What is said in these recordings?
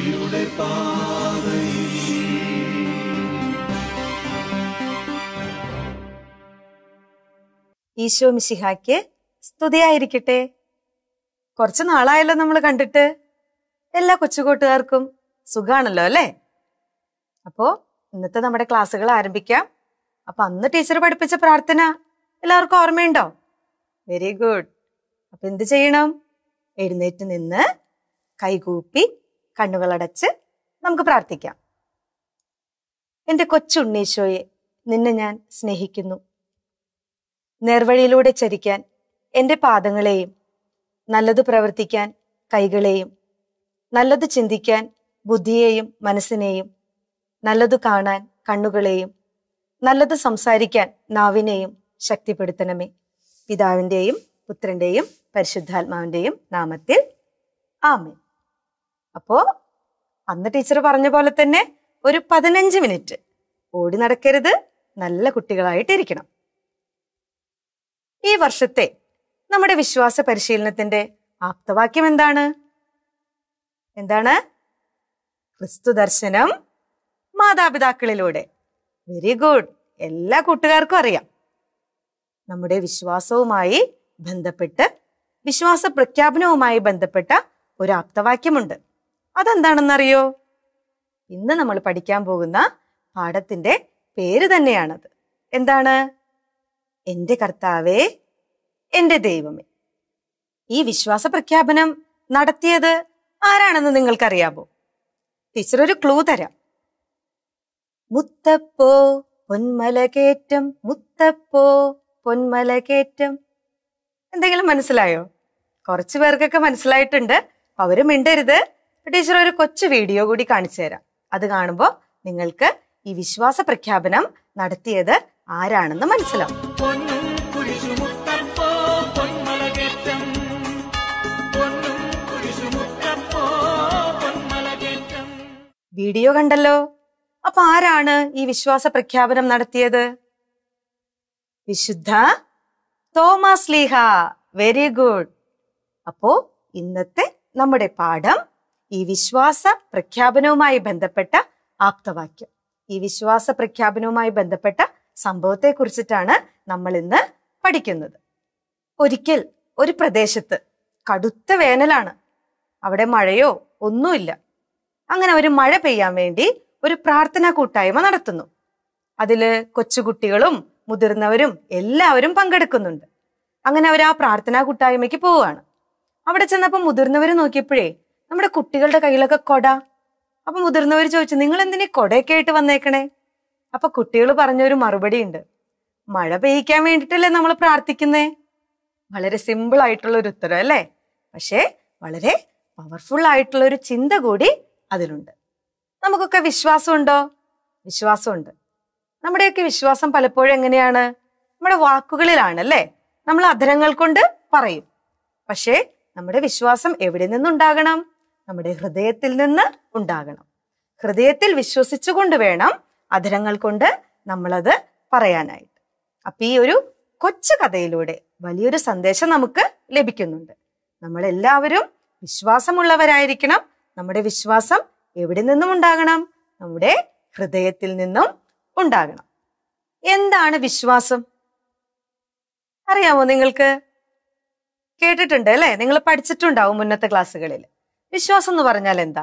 ഈശോ മിശിഹായ്ക്ക് സ്തുതിയായിരിക്കട്ടെ കുറച്ച് നാളായല്ലോ നമ്മൾ കണ്ടിട്ട് എല്ലാ കൊച്ചുകൂട്ടുകാർക്കും സുഖാണല്ലോ അല്ലേ അപ്പോ ഇന്നത്തെ നമ്മുടെ ക്ലാസ്സുകൾ ആരംഭിക്കാം അപ്പൊ അന്ന് ടീച്ചർ പഠിപ്പിച്ച പ്രാർത്ഥന എല്ലാവർക്കും ഓർമ്മയുണ്ടോ വെരി ഗുഡ് അപ്പൊ എന്ത് ചെയ്യണം എഴുന്നേറ്റ് നിന്ന് കൈകൂപ്പി കണ്ണുകളടച്ച് നമുക്ക് പ്രാർത്ഥിക്കാം എന്റെ കൊച്ചുണ്ണീശോയെ നിന്നെ ഞാൻ സ്നേഹിക്കുന്നു നേർവഴിയിലൂടെ ചരിക്കാൻ എന്റെ പാദങ്ങളെയും നല്ലത് പ്രവർത്തിക്കാൻ കൈകളെയും നല്ലത് ചിന്തിക്കാൻ ബുദ്ധിയെയും മനസ്സിനെയും നല്ലത് കാണാൻ കണ്ണുകളെയും നല്ലത് സംസാരിക്കാൻ നാവിനെയും ശക്തിപ്പെടുത്തണമേ പിതാവിൻ്റെയും പുത്രന്റെയും പരിശുദ്ധാത്മാവിന്റെയും നാമത്തിൽ ആമേ അപ്പോ അന്ന് ടീച്ചർ പറഞ്ഞ പോലെ തന്നെ ഒരു പതിനഞ്ച് മിനിറ്റ് ഓടി നടക്കരുത് നല്ല കുട്ടികളായിട്ടിരിക്കണം ഈ വർഷത്തെ നമ്മുടെ വിശ്വാസ പരിശീലനത്തിന്റെ ആപ്തവാക്യം എന്താണ് എന്താണ് ക്രിസ്തു ദർശനം മാതാപിതാക്കളിലൂടെ വെരി ഗുഡ് എല്ലാ കൂട്ടുകാർക്കും അറിയാം നമ്മുടെ വിശ്വാസവുമായി ബന്ധപ്പെട്ട് വിശ്വാസ പ്രഖ്യാപനവുമായി ബന്ധപ്പെട്ട ഒരു ആപ്തവാക്യമുണ്ട് അതെന്താണെന്നറിയോ ഇന്ന് നമ്മൾ പഠിക്കാൻ പോകുന്ന പാഠത്തിന്റെ പേര് തന്നെയാണത് എന്താണ് എന്റെ കർത്താവേ എന്റെ ദൈവമേ ഈ വിശ്വാസ പ്രഖ്യാപനം നടത്തിയത് ആരാണെന്ന് നിങ്ങൾക്കറിയാമോ ടീച്ചർ ഒരു ക്ലൂ തരാം മുത്തപ്പോ പൊന്മലകേറ്റം മുത്തപ്പോ പൊന്മലകേറ്റം എന്തെങ്കിലും മനസ്സിലായോ കുറച്ചു പേർക്കൊക്കെ മനസ്സിലായിട്ടുണ്ട് അവര് മിണ്ടരുത് ടീച്ചർ ഒരു കൊച്ചു വീഡിയോ കൂടി കാണിച്ചു തരാം അത് കാണുമ്പോൾ നിങ്ങൾക്ക് ഈ വിശ്വാസ പ്രഖ്യാപനം നടത്തിയത് ആരാണെന്ന് മനസ്സിലാവും പൊന്നും കുരിശുമുത്തപ്പോ പൊന്മലകേറ്റം പൊന്നും കുരിശുമുത്തപ്പോ പൊന്മലകേറ്റം വീഡിയോ കണ്ടല്ലോ അപ്പൊ ആരാണ് ഈ വിശ്വാസ പ്രഖ്യാപനം നടത്തിയത് വിശുദ്ധ തോമസ് ലീഹ വെരി ഗുഡ് അപ്പോ ഇന്നത്തെ നമ്മുടെ പാഠം ഈ വിശ്വാസ പ്രഖ്യാപനവുമായി ബന്ധപ്പെട്ട ആപ്തവാക്യം ഈ വിശ്വാസ പ്രഖ്യാപനവുമായി ബന്ധപ്പെട്ട സംഭവത്തെ കുറിച്ചിട്ടാണ് നമ്മൾ ഇന്ന് പഠിക്കുന്നത് ഒരിക്കൽ ഒരു പ്രദേശത്ത് കടുത്ത വേനലാണ് അവിടെ മഴയോ ഒന്നുമില്ല അങ്ങനെ ഒരു മഴ പെയ്യാൻ വേണ്ടി ഒരു പ്രാർത്ഥനാ കൂട്ടായ്മ നടത്തുന്നു അതില് കൊച്ചുകുട്ടികളും മുതിർന്നവരും എല്ലാവരും പങ്കെടുക്കുന്നുണ്ട് അങ്ങനെ അവർ ആ പ്രാർത്ഥനാ കൂട്ടായ്മയ്ക്ക് പോവുകയാണ് അവിടെ ചെന്നപ്പോൾ മുതിർന്നവർ നോക്കിയപ്പോഴേ നമ്മുടെ കുട്ടികളുടെ കയ്യിലൊക്കെ കൊട അപ്പൊ മുതിർന്നവർ ചോദിച്ചു നിങ്ങൾ എന്തിനീ കൊടയൊക്കെ ആയിട്ട് വന്നേക്കണേ അപ്പൊ കുട്ടികൾ പറഞ്ഞൊരു മറുപടി ഉണ്ട് മഴ പെയ്യിക്കാൻ വേണ്ടിയിട്ടല്ലേ നമ്മൾ പ്രാർത്ഥിക്കുന്നേ വളരെ സിമ്പിൾ ആയിട്ടുള്ള ഒരു ഉത്തരം അല്ലേ പക്ഷേ വളരെ പവർഫുൾ ആയിട്ടുള്ള ഒരു ചിന്ത കൂടി അതിലുണ്ട് നമുക്കൊക്കെ വിശ്വാസമുണ്ടോ വിശ്വാസമുണ്ട് നമ്മുടെയൊക്കെ വിശ്വാസം പലപ്പോഴും എങ്ങനെയാണ് നമ്മുടെ വാക്കുകളിലാണ് അല്ലേ നമ്മൾ അധരങ്ങൾ കൊണ്ട് പറയും പക്ഷേ നമ്മുടെ വിശ്വാസം എവിടെ നിന്നുണ്ടാകണം നമ്മുടെ ഹൃദയത്തിൽ നിന്ന് ഉണ്ടാകണം ഹൃദയത്തിൽ വിശ്വസിച്ചുകൊണ്ട് വേണം അധരങ്ങൾ കൊണ്ട് നമ്മളത് പറയാനായിട്ട് അപ്പൊ ഈ ഒരു കൊച്ചു കഥയിലൂടെ വലിയൊരു സന്ദേശം നമുക്ക് ലഭിക്കുന്നുണ്ട് നമ്മൾ എല്ലാവരും വിശ്വാസമുള്ളവരായിരിക്കണം നമ്മുടെ വിശ്വാസം എവിടെ നിന്നും ഉണ്ടാകണം നമ്മുടെ ഹൃദയത്തിൽ നിന്നും ഉണ്ടാകണം എന്താണ് വിശ്വാസം അറിയാമോ നിങ്ങൾക്ക് കേട്ടിട്ടുണ്ട് അല്ലെ നിങ്ങൾ പഠിച്ചിട്ടുണ്ടാവും മുന്നത്തെ ക്ലാസ്സുകളിൽ വിശ്വാസം എന്ന് പറഞ്ഞാൽ എന്താ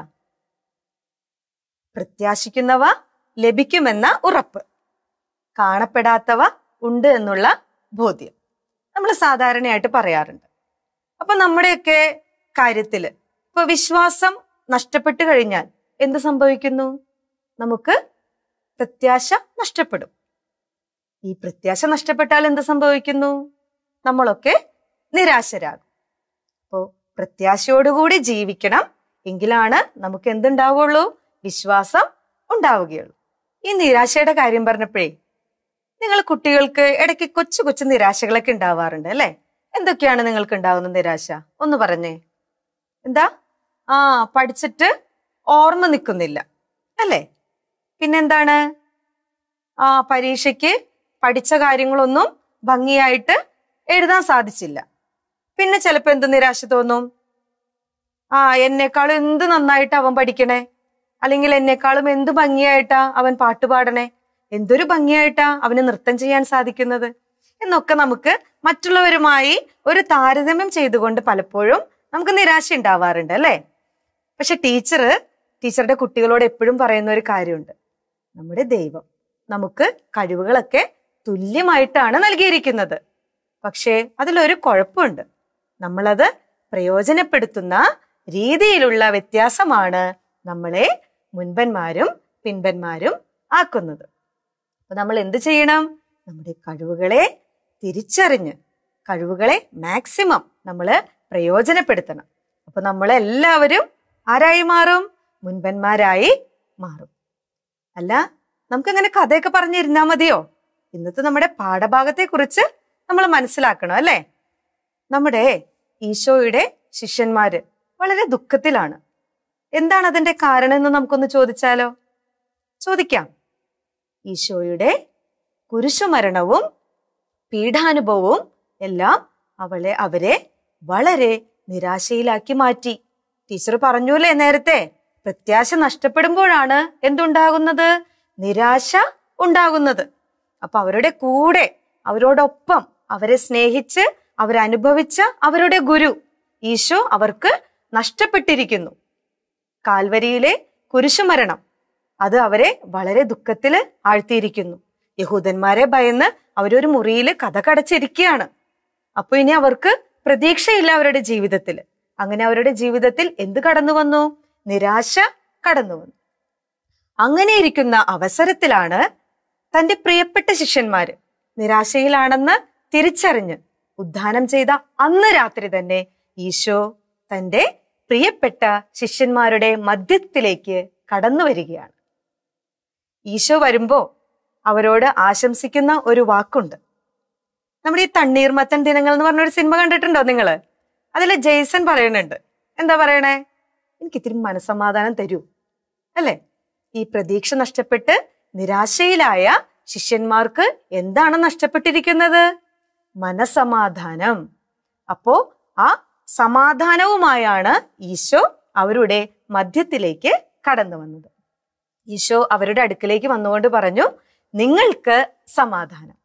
പ്രത്യാശിക്കുന്നവ ലഭിക്കുമെന്ന ഉറപ്പ് കാണപ്പെടാത്തവ ഉണ്ട് എന്നുള്ള ബോധ്യം നമ്മൾ സാധാരണയായിട്ട് പറയാറുണ്ട് അപ്പൊ നമ്മുടെയൊക്കെ കാര്യത്തില് ഇപ്പൊ വിശ്വാസം നഷ്ടപ്പെട്ടു കഴിഞ്ഞാൽ എന്ത് സംഭവിക്കുന്നു നമുക്ക് പ്രത്യാശ നഷ്ടപ്പെടും ഈ പ്രത്യാശ നഷ്ടപ്പെട്ടാൽ എന്ത് സംഭവിക്കുന്നു നമ്മളൊക്കെ നിരാശരാകും അപ്പോ പ്രത്യാശയോടുകൂടി ജീവിക്കണം എങ്കിലാണ് നമുക്ക് എന്തുണ്ടാവുള്ളൂ വിശ്വാസം ഉണ്ടാവുകയുള്ളൂ ഈ നിരാശയുടെ കാര്യം പറഞ്ഞപ്പോഴേ നിങ്ങൾ കുട്ടികൾക്ക് ഇടയ്ക്ക് കൊച്ചു കൊച്ചു നിരാശകളൊക്കെ ഉണ്ടാവാറുണ്ട് അല്ലെ എന്തൊക്കെയാണ് നിങ്ങൾക്ക് ഉണ്ടാകുന്ന നിരാശ ഒന്ന് പറഞ്ഞേ എന്താ ആ പഠിച്ചിട്ട് ഓർമ്മ നിൽക്കുന്നില്ല അല്ലേ പിന്നെന്താണ് ആ പരീക്ഷയ്ക്ക് പഠിച്ച കാര്യങ്ങളൊന്നും ഭംഗിയായിട്ട് എഴുതാൻ സാധിച്ചില്ല പിന്നെ ചിലപ്പോ എന്ത് നിരാശ തോന്നും ആ എന്നെക്കാളും എന്ത് നന്നായിട്ട് അവൻ പഠിക്കണേ അല്ലെങ്കിൽ എന്നെക്കാളും എന്ത് ഭംഗിയായിട്ടാ അവൻ പാട്ടുപാടണേ എന്തൊരു ഭംഗിയായിട്ടാ അവന് നൃത്തം ചെയ്യാൻ സാധിക്കുന്നത് എന്നൊക്കെ നമുക്ക് മറ്റുള്ളവരുമായി ഒരു താരതമ്യം ചെയ്തുകൊണ്ട് പലപ്പോഴും നമുക്ക് നിരാശ ഉണ്ടാവാറുണ്ട് അല്ലേ പക്ഷെ ടീച്ചർ ടീച്ചറുടെ കുട്ടികളോട് എപ്പോഴും പറയുന്ന ഒരു കാര്യമുണ്ട് നമ്മുടെ ദൈവം നമുക്ക് കഴിവുകളൊക്കെ തുല്യമായിട്ടാണ് നൽകിയിരിക്കുന്നത് പക്ഷേ അതിലൊരു കുഴപ്പമുണ്ട് നമ്മളത് പ്രയോജനപ്പെടുത്തുന്ന രീതിയിലുള്ള വ്യത്യാസമാണ് നമ്മളെ മുൻപന്മാരും പിൻപന്മാരും ആക്കുന്നത് അപ്പൊ നമ്മൾ എന്ത് ചെയ്യണം നമ്മുടെ കഴിവുകളെ തിരിച്ചറിഞ്ഞ് കഴിവുകളെ മാക്സിമം നമ്മൾ പ്രയോജനപ്പെടുത്തണം അപ്പൊ നമ്മളെല്ലാവരും ആരായി മാറും മുൻപന്മാരായി മാറും അല്ല നമുക്കങ്ങനെ കഥയൊക്കെ പറഞ്ഞിരുന്നാ മതിയോ ഇന്നത്തെ നമ്മുടെ പാഠഭാഗത്തെ കുറിച്ച് നമ്മൾ മനസ്സിലാക്കണം അല്ലേ നമ്മുടെ ഈശോയുടെ ശിഷ്യന്മാര് വളരെ ദുഃഖത്തിലാണ് എന്താണ് അതിന്റെ കാരണം എന്ന് നമുക്കൊന്ന് ചോദിച്ചാലോ ചോദിക്കാം ഈശോയുടെ കുരിശുമരണവും പീഡാനുഭവവും എല്ലാം അവളെ അവരെ വളരെ നിരാശയിലാക്കി മാറ്റി ടീച്ചർ പറഞ്ഞൂലേ നേരത്തെ പ്രത്യാശ നഷ്ടപ്പെടുമ്പോഴാണ് എന്തുണ്ടാകുന്നത് നിരാശ ഉണ്ടാകുന്നത് അപ്പൊ അവരുടെ കൂടെ അവരോടൊപ്പം അവരെ സ്നേഹിച്ച് അവരനുഭവിച്ച അവരുടെ ഗുരു ഈശോ അവർക്ക് നഷ്ടപ്പെട്ടിരിക്കുന്നു കാൽവരിയിലെ കുരിശുമരണം അത് അവരെ വളരെ ദുഃഖത്തില് ആഴ്ത്തിയിരിക്കുന്നു യഹൂദന്മാരെ ഭയന്ന് അവരൊരു മുറിയിൽ കഥ കടച്ചിരിക്കുകയാണ് അപ്പൊ ഇനി അവർക്ക് പ്രതീക്ഷയില്ല അവരുടെ ജീവിതത്തിൽ അങ്ങനെ അവരുടെ ജീവിതത്തിൽ എന്ത് കടന്നു വന്നു നിരാശ കടന്നു വന്നു അങ്ങനെ ഇരിക്കുന്ന അവസരത്തിലാണ് തന്റെ പ്രിയപ്പെട്ട ശിഷ്യന്മാര് നിരാശയിലാണെന്ന് തിരിച്ചറിഞ്ഞ് ഉദ്ധാനം ചെയ്ത അന്ന് രാത്രി തന്നെ ഈശോ തന്റെ പ്രിയപ്പെട്ട ശിഷ്യന്മാരുടെ മധ്യത്തിലേക്ക് കടന്നു വരികയാണ് ഈശോ വരുമ്പോ അവരോട് ആശംസിക്കുന്ന ഒരു വാക്കുണ്ട് നമ്മുടെ ഈ തണ്ണീർമത്തൻ ദിനങ്ങൾ എന്ന് പറഞ്ഞൊരു സിനിമ കണ്ടിട്ടുണ്ടോ നിങ്ങള് അതിൽ ജെയ്സൺ പറയുന്നുണ്ട് എന്താ പറയണേ എനിക്ക് ഇത്തിരി മനസമാധാനം തരൂ അല്ലേ ഈ പ്രതീക്ഷ നഷ്ടപ്പെട്ട് നിരാശയിലായ ശിഷ്യന്മാർക്ക് എന്താണ് നഷ്ടപ്പെട്ടിരിക്കുന്നത് മനസമാധാനം അപ്പോ ആ സമാധാനവുമായാണ് ഈശോ അവരുടെ മധ്യത്തിലേക്ക് കടന്നു വന്നത് ഈശോ അവരുടെ അടുക്കിലേക്ക് വന്നുകൊണ്ട് പറഞ്ഞു നിങ്ങൾക്ക് സമാധാനം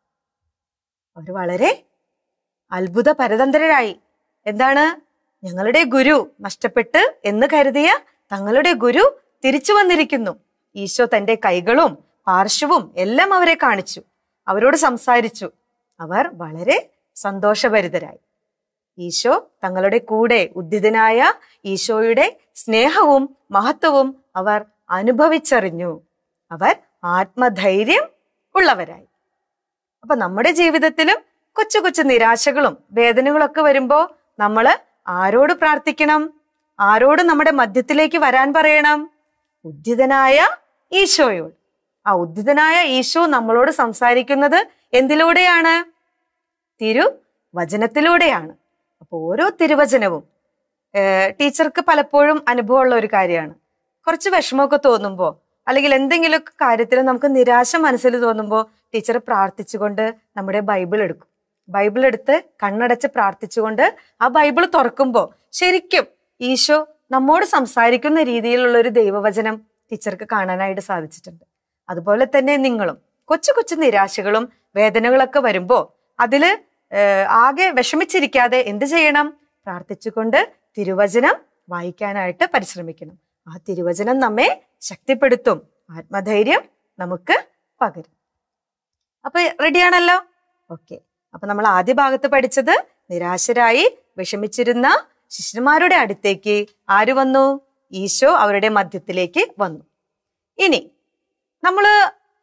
അവർ വളരെ അത്ഭുത പരതന്ത്രരായി എന്താണ് ഞങ്ങളുടെ ഗുരു നഷ്ടപ്പെട്ട് എന്ന് കരുതിയ തങ്ങളുടെ ഗുരു തിരിച്ചു വന്നിരിക്കുന്നു ഈശോ തന്റെ കൈകളും പാർശ്വവും എല്ലാം അവരെ കാണിച്ചു അവരോട് സംസാരിച്ചു അവർ വളരെ സന്തോഷഭരിതരായി ഈശോ തങ്ങളുടെ കൂടെ ഉദ്ധിതനായ ഈശോയുടെ സ്നേഹവും മഹത്വവും അവർ അനുഭവിച്ചറിഞ്ഞു അവർ ആത്മധൈര്യം ഉള്ളവരായി അപ്പൊ നമ്മുടെ ജീവിതത്തിലും കൊച്ചു കൊച്ചു നിരാശകളും വേദനകളൊക്കെ വരുമ്പോ നമ്മള് ആരോട് പ്രാർത്ഥിക്കണം ആരോട് നമ്മുടെ മധ്യത്തിലേക്ക് വരാൻ പറയണം ഉദ്ധിതനായ ഈശോയോട് ആ ഉദ്ധിതനായ ഈശോ നമ്മളോട് സംസാരിക്കുന്നത് എന്തിലൂടെയാണ് തിരു വചനത്തിലൂടെയാണ് അപ്പൊ ഓരോ തിരുവചനവും ഏർ ടീച്ചർക്ക് പലപ്പോഴും അനുഭവമുള്ള ഒരു കാര്യമാണ് കുറച്ച് വിഷമമൊക്കെ തോന്നുമ്പോ അല്ലെങ്കിൽ എന്തെങ്കിലുമൊക്കെ കാര്യത്തിൽ നമുക്ക് നിരാശ മനസ്സിൽ തോന്നുമ്പോൾ ടീച്ചർ പ്രാർത്ഥിച്ചുകൊണ്ട് നമ്മുടെ ബൈബിൾ എടുക്കും ബൈബിൾ എടുത്ത് കണ്ണടച്ച് പ്രാർത്ഥിച്ചുകൊണ്ട് ആ ബൈബിൾ തുറക്കുമ്പോൾ ശരിക്കും ഈശോ നമ്മോട് സംസാരിക്കുന്ന രീതിയിലുള്ള ഒരു ദൈവവചനം ടീച്ചർക്ക് കാണാനായിട്ട് സാധിച്ചിട്ടുണ്ട് അതുപോലെ തന്നെ നിങ്ങളും കൊച്ചു കൊച്ചു നിരാശകളും വേദനകളൊക്കെ വരുമ്പോ അതില് ഏഹ്, ആകെ വിഷമിച്ചിരിക്കാതെ എന്ത് ചെയ്യണം പ്രാർത്ഥിച്ചുകൊണ്ട് തിരുവചനം വായിക്കാനായിട്ട് പരിശ്രമിക്കണം ആ തിരുവചനം നമ്മെ ശക്തിപ്പെടുത്തും ആത്മധൈര്യം നമുക്ക് പകരും അപ്പൊ റെഡിയാണല്ലോ ഓക്കെ അപ്പൊ നമ്മൾ ആദ്യ ഭാഗത്ത് പഠിച്ചത് നിരാശരായി വിഷമിച്ചിരുന്ന ശിഷ്യന്മാരുടെ അടുത്തേക്ക് ആര് വന്നു ഈശോ അവരുടെ മധ്യത്തിലേക്ക് വന്നു ഇനി നമ്മള്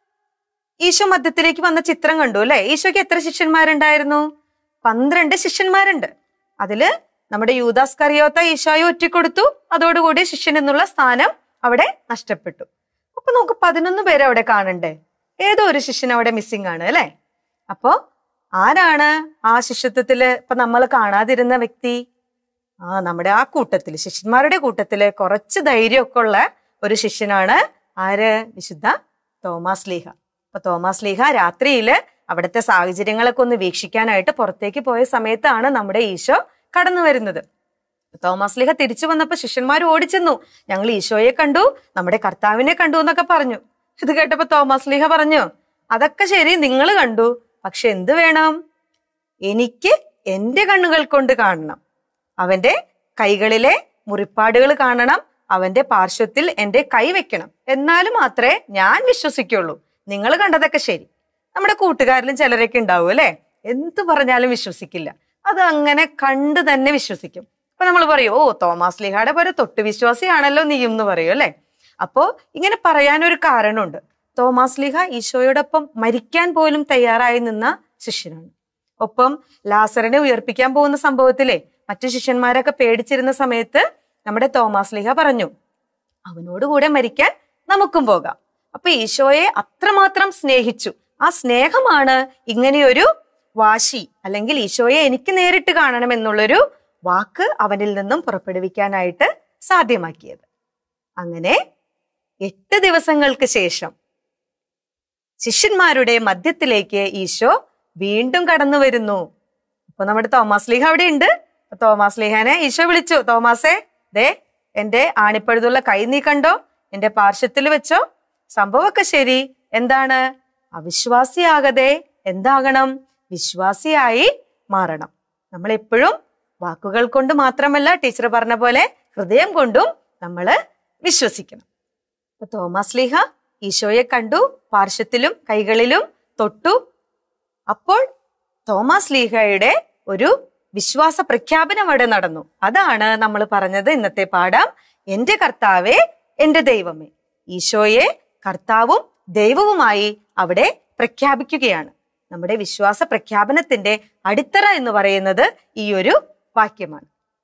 ഈശോ മധ്യത്തിലേക്ക് വന്ന ചിത്രം കണ്ടു അല്ലെ ഈശോയ്ക്ക് എത്ര ശിഷ്യന്മാരുണ്ടായിരുന്നു പന്ത്രണ്ട് ശിഷ്യന്മാരുണ്ട് അതില് നമ്മുടെ യൂദാസ് കറിയോത്ത ഈശോയെ ഒറ്റിക്കൊടുത്തു അതോടുകൂടി ശിഷ്യൻ എന്നുള്ള സ്ഥാനം അവിടെ നഷ്ടപ്പെട്ടു അപ്പൊ നമുക്ക് പതിനൊന്ന് പേരെ അവിടെ കാണണ്ടേ ഏതോ ഒരു ശിഷ്യൻ അവിടെ മിസ്സിംഗ് ആണ് അല്ലെ അപ്പോ ആരാണ് ആ ശിഷ്യത്വത്തില് ഇപ്പൊ നമ്മൾ കാണാതിരുന്ന വ്യക്തി ആ നമ്മുടെ ആ കൂട്ടത്തില് ശിഷ്യന്മാരുടെ കൂട്ടത്തില് കുറച്ച് ധൈര്യമൊക്കെ ഉള്ള ഒരു ശിഷ്യനാണ് ആര് വിശുദ്ധ തോമാസ് ലീഹ അപ്പൊ തോമാസ് ലീഹ രാത്രിയില് അവിടുത്തെ സാഹചര്യങ്ങളൊക്കെ ഒന്ന് വീക്ഷിക്കാനായിട്ട് പുറത്തേക്ക് പോയ സമയത്താണ് നമ്മുടെ ഈശോ കടന്നു വരുന്നത് തോമസ് ലിഹ തിരിച്ചു വന്നപ്പോ ശിഷ്യന്മാർ ഓടിച്ചെന്നു ഞങ്ങൾ ഈശോയെ കണ്ടു നമ്മുടെ കർത്താവിനെ കണ്ടു എന്നൊക്കെ പറഞ്ഞു ഇത് കേട്ടപ്പോ തോമസ് ലിഹ പറഞ്ഞു അതൊക്കെ ശരി നിങ്ങൾ കണ്ടു പക്ഷെ എന്ത് വേണം എനിക്ക് എന്റെ കണ്ണുകൾ കൊണ്ട് കാണണം അവന്റെ കൈകളിലെ മുറിപ്പാടുകൾ കാണണം അവന്റെ പാർശ്വത്തിൽ എന്റെ കൈ വെക്കണം എന്നാലും മാത്രമേ ഞാൻ വിശ്വസിക്കുള്ളൂ നിങ്ങൾ കണ്ടതൊക്കെ ശരി നമ്മുടെ കൂട്ടുകാരിലും ചിലരൊക്കെ ഉണ്ടാവും അല്ലെ എന്ത് പറഞ്ഞാലും വിശ്വസിക്കില്ല അത് അങ്ങനെ കണ്ടു തന്നെ വിശ്വസിക്കും അപ്പൊ നമ്മൾ പറയും ഓ തോമസ് ലിഹാടെ പോലെ തൊട്ട് വിശ്വാസിയാണല്ലോ നീയും എന്ന് പറയും അല്ലെ അപ്പോ ഇങ്ങനെ പറയാനൊരു കാരണമുണ്ട് തോമസ് ലിഹ ഈശോയോടൊപ്പം മരിക്കാൻ പോലും തയ്യാറായി നിന്ന ശിഷ്യനാണ് ഒപ്പം ലാസറിനെ ഉയർപ്പിക്കാൻ പോകുന്ന സംഭവത്തിലെ മറ്റു ശിഷ്യന്മാരൊക്കെ പേടിച്ചിരുന്ന സമയത്ത് നമ്മുടെ തോമസ് ലിഹ പറഞ്ഞു അവനോട് കൂടെ മരിക്കാൻ നമുക്കും പോകാം അപ്പൊ ഈശോയെ അത്രമാത്രം സ്നേഹിച്ചു ആ സ്നേഹമാണ് ഇങ്ങനെയൊരു വാശി അല്ലെങ്കിൽ ഈശോയെ എനിക്ക് നേരിട്ട് കാണണം എന്നുള്ളൊരു വാക്ക് അവനിൽ നിന്നും പുറപ്പെടുവിക്കാനായിട്ട് സാധ്യമാക്കിയത് അങ്ങനെ എട്ട് ദിവസങ്ങൾക്ക് ശേഷം ശിഷ്യന്മാരുടെ മധ്യത്തിലേക്ക് ഈശോ വീണ്ടും കടന്നു വരുന്നു അപ്പൊ നമ്മുടെ തോമസ് ലീഹ അവിടെ ഉണ്ട് അപ്പൊ തോമസ് ലീഹാനെ ഈശോ വിളിച്ചു തോമാസേ ദേ എന്റെ ആണിപ്പഴുതുള്ള കൈ നീ കണ്ടോ എന്റെ പാർശ്വത്തിൽ വെച്ചോ സംഭവമൊക്കെ ശരി എന്താണ് അവിശ്വാസിയാകതെ എന്താകണം വിശ്വാസിയായി മാറണം നമ്മൾ എപ്പോഴും വാക്കുകൾ കൊണ്ട് മാത്രമല്ല ടീച്ചർ പറഞ്ഞ പോലെ ഹൃദയം കൊണ്ടും നമ്മൾ വിശ്വസിക്കണം അപ്പൊ തോമസ് ലീഹ ഈശോയെ കണ്ടു പാർശ്വത്തിലും കൈകളിലും തൊട്ടു അപ്പോൾ തോമസ് ലീഹയുടെ ഒരു വിശ്വാസ പ്രഖ്യാപനം അവിടെ നടന്നു അതാണ് നമ്മൾ പറഞ്ഞത് ഇന്നത്തെ പാഠം എന്റെ കർത്താവേ എന്റെ ദൈവമേ ഈശോയെ കർത്താവും ദൈവവുമായി അവിടെ പ്രഖ്യാപിക്കുകയാണ് നമ്മുടെ വിശ്വാസ പ്രഖ്യാപനത്തിന്റെ അടിത്തറ എന്ന് പറയുന്നത് ഈ ഒരു വാക്യമാണ്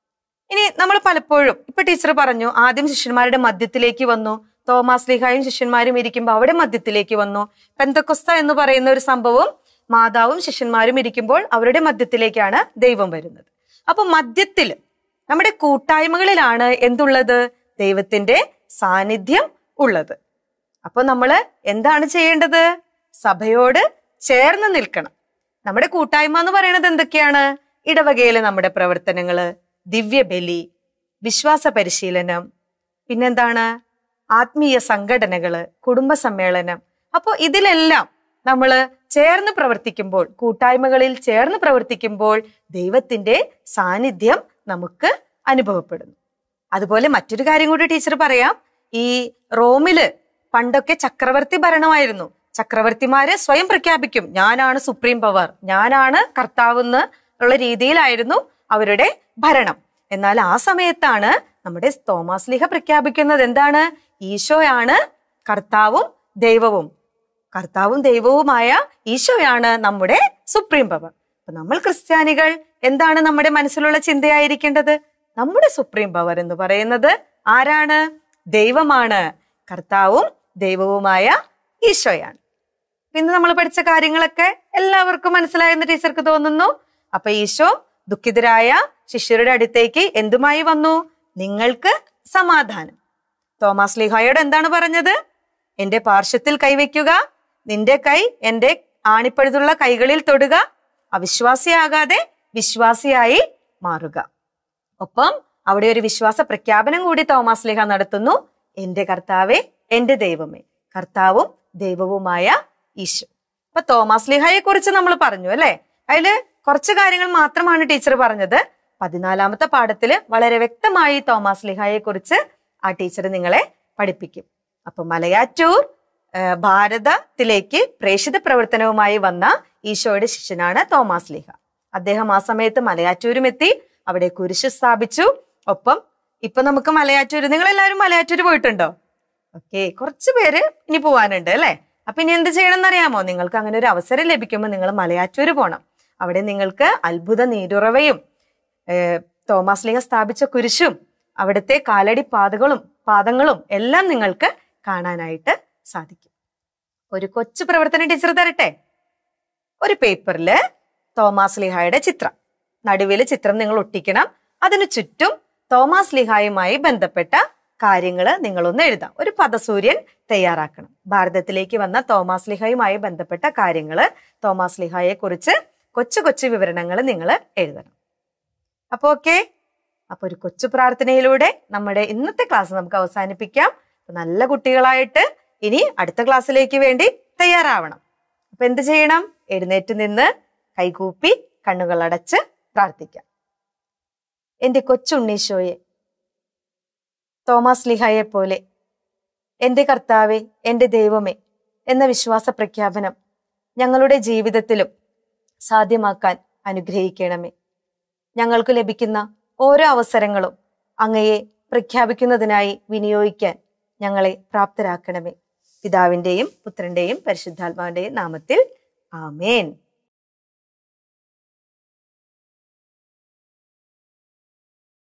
ഇനി നമ്മൾ പലപ്പോഴും ഇപ്പൊ ടീച്ചർ പറഞ്ഞു ആദ്യം ശിഷ്യന്മാരുടെ മധ്യത്തിലേക്ക് വന്നു തോമാസ് ലിഹായും ശിഷ്യന്മാരും ഇരിക്കുമ്പോൾ അവിടെ മധ്യത്തിലേക്ക് വന്നു പെന്തക്കൊസ്ത എന്ന് പറയുന്ന ഒരു സംഭവം മാതാവും ശിഷ്യന്മാരും ഇരിക്കുമ്പോൾ അവരുടെ മധ്യത്തിലേക്കാണ് ദൈവം വരുന്നത് അപ്പൊ മധ്യത്തിൽ നമ്മുടെ കൂട്ടായ്മകളിലാണ് എന്തുള്ളത് ദൈവത്തിന്റെ സാന്നിധ്യം ഉള്ളത് അപ്പൊ നമ്മള് എന്താണ് ചെയ്യേണ്ടത് സഭയോട് ചേർന്ന് നിൽക്കണം നമ്മുടെ കൂട്ടായ്മ എന്ന് പറയുന്നത് എന്തൊക്കെയാണ് ഇടവകയിലെ നമ്മുടെ പ്രവർത്തനങ്ങള് ദിവ്യബലി വിശ്വാസ പരിശീലനം പിന്നെന്താണ് ആത്മീയ സംഘടനകള് കുടുംബ സമ്മേളനം അപ്പോൾ ഇതിലെല്ലാം നമ്മൾ ചേർന്ന് പ്രവർത്തിക്കുമ്പോൾ കൂട്ടായ്മകളിൽ ചേർന്ന് പ്രവർത്തിക്കുമ്പോൾ ദൈവത്തിന്റെ സാന്നിധ്യം നമുക്ക് അനുഭവപ്പെടുന്നു അതുപോലെ മറ്റൊരു കാര്യം കൂടി ടീച്ചർ പറയാം ഈ റോമില് പണ്ടൊക്കെ ചക്രവർത്തി ഭരണമായിരുന്നു ചക്രവർത്തിമാര് സ്വയം പ്രഖ്യാപിക്കും ഞാനാണ് സുപ്രീം പവർ ഞാനാണ് കർത്താവെന്ന് ഉള്ള രീതിയിലായിരുന്നു അവരുടെ ഭരണം എന്നാൽ ആ സമയത്താണ് നമ്മുടെ തോമസ് ലിഹ പ്രഖ്യാപിക്കുന്നത് എന്താണ് ഈശോയാണ് കർത്താവും ദൈവവും കർത്താവും ദൈവവുമായ ഈശോയാണ് നമ്മുടെ സുപ്രീം പവർ അപ്പൊ നമ്മൾ ക്രിസ്ത്യാനികൾ എന്താണ് നമ്മുടെ മനസ്സിലുള്ള ചിന്തയായിരിക്കേണ്ടത് നമ്മുടെ സുപ്രീം പവർ എന്ന് പറയുന്നത് ആരാണ് ദൈവമാണ് കർത്താവും ദൈവവുമായ ഈശോയാണ് ഇന്ന് നമ്മൾ പഠിച്ച കാര്യങ്ങളൊക്കെ എല്ലാവർക്കും മനസ്സിലായെന്ന് ടീച്ചർക്ക് തോന്നുന്നു അപ്പൊ ഈശോ ദുഃഖിതരായ ശിഷ്യരുടെ അടുത്തേക്ക് എന്തുമായി വന്നു നിങ്ങൾക്ക് സമാധാനം തോമസ് ലിഹായോട് എന്താണ് പറഞ്ഞത് എന്റെ പാർശ്വത്തിൽ കൈവയ്ക്കുക നിന്റെ കൈ എന്റെ ആണിപ്പഴുതുള്ള കൈകളിൽ തൊടുക അവിശ്വാസിയാകാതെ വിശ്വാസിയായി മാറുക ഒപ്പം അവിടെ ഒരു വിശ്വാസ പ്രഖ്യാപനം കൂടി തോമസ് ലിഹ നടത്തുന്നു എന്റെ കർത്താവെ എന്റെ ദൈവമേ കർത്താവും ദൈവവുമായ ഈശോ അപ്പൊ തോമസ് ലിഹയെ കുറിച്ച് നമ്മൾ പറഞ്ഞു അല്ലെ അതില് കുറച്ച് കാര്യങ്ങൾ മാത്രമാണ് ടീച്ചർ പറഞ്ഞത് പതിനാലാമത്തെ പാഠത്തില് വളരെ വ്യക്തമായി തോമസ് ലിഹയെ കുറിച്ച് ആ ടീച്ചർ നിങ്ങളെ പഠിപ്പിക്കും അപ്പൊ മലയാറ്റൂർ ആ, ഭാരതത്തിലേക്ക് പ്രേഷിത പ്രവർത്തനവുമായി വന്ന ഈശോയുടെ ശിഷ്യനാണ് തോമസ് ലിഹ അദ്ദേഹം ആ സമയത്ത് മലയാറ്റൂരും എത്തി അവിടെ കുരിശ് സ്ഥാപിച്ചു ഒപ്പം ഇപ്പൊ നമുക്ക് മലയാറ്റൂര് നിങ്ങൾ എല്ലാവരും മലയാറ്റൂര് പോയിട്ടുണ്ടോ ഓക്കെ കുറച്ച് പേര് ഇനി പോവാനുണ്ട് അല്ലെ അപ്പൊ ഇനി എന്ത് ചെയ്യണം എന്നറിയാമോ നിങ്ങൾക്ക് അങ്ങനെ ഒരു അവസരം ലഭിക്കുമ്പോൾ നിങ്ങൾ മലയാറ്റൂര് പോകണം അവിടെ നിങ്ങൾക്ക് അത്ഭുത നീരുറവയും ഏർ, തോമസ് ലിഹ സ്ഥാപിച്ച കുരിശും അവിടുത്തെ കാലടി പാതകളും പാദങ്ങളും എല്ലാം നിങ്ങൾക്ക് കാണാനായിട്ട് സാധിക്കും ഒരു കൊച്ചു പ്രവർത്തന ടീച്ചർ തരട്ടെ ഒരു പേപ്പറില് തോമസ് ലിഹായുടെ ചിത്രം നടുവിൽ ചിത്രം നിങ്ങൾ ഒട്ടിക്കണം അതിനു ചുറ്റും തോമസ് ലിഹായുമായി ബന്ധപ്പെട്ട കാര്യങ്ങൾ നിങ്ങളൊന്ന് എഴുതാം ഒരു പദസൂര്യൻ തയ്യാറാക്കണം ഭാരതത്തിലേക്ക് വന്ന തോമസ് ലിഹായുമായി ബന്ധപ്പെട്ട കാര്യങ്ങൾ തോമസ് ലിഹായെ കുറിച്ച് കൊച്ചു കൊച്ചു വിവരണങ്ങൾ നിങ്ങൾ എഴുതണം അപ്പൊ ഓക്കെ അപ്പൊ ഒരു കൊച്ചു പ്രാർത്ഥനയിലൂടെ നമ്മുടെ ഇന്നത്തെ ക്ലാസ് നമുക്ക് അവസാനിപ്പിക്കാം അപ്പൊ നല്ല കുട്ടികളായിട്ട് ഇനി അടുത്ത ക്ലാസ്സിലേക്ക് വേണ്ടി തയ്യാറാവണം അപ്പൊ എന്ത് ചെയ്യണം എഴുന്നേറ്റ് നിന്ന് കൈകൂപ്പി കണ്ണുകൾ അടച്ച് പ്രാർത്ഥിക്കാം എന്റെ കൊച്ചുണ്ണീശോയെ തോമസ് ലിഹായെ പോലെ എന്റെ കർത്താവെ എന്റെ ദൈവമേ എന്ന വിശ്വാസ പ്രഖ്യാപനം ഞങ്ങളുടെ ജീവിതത്തിലും സാധ്യമാക്കാൻ അനുഗ്രഹിക്കണമേ ഞങ്ങൾക്ക് ലഭിക്കുന്ന ഓരോ അവസരങ്ങളും അങ്ങയെ പ്രഖ്യാപിക്കുന്നതിനായി വിനിയോഗിക്കാൻ ഞങ്ങളെ പ്രാപ്തരാക്കണമേ പിതാവിന്റെയും പുത്രന്റെയും പരിശുദ്ധാത്മാവിന്റെയും നാമത്തിൽ ആമേൻ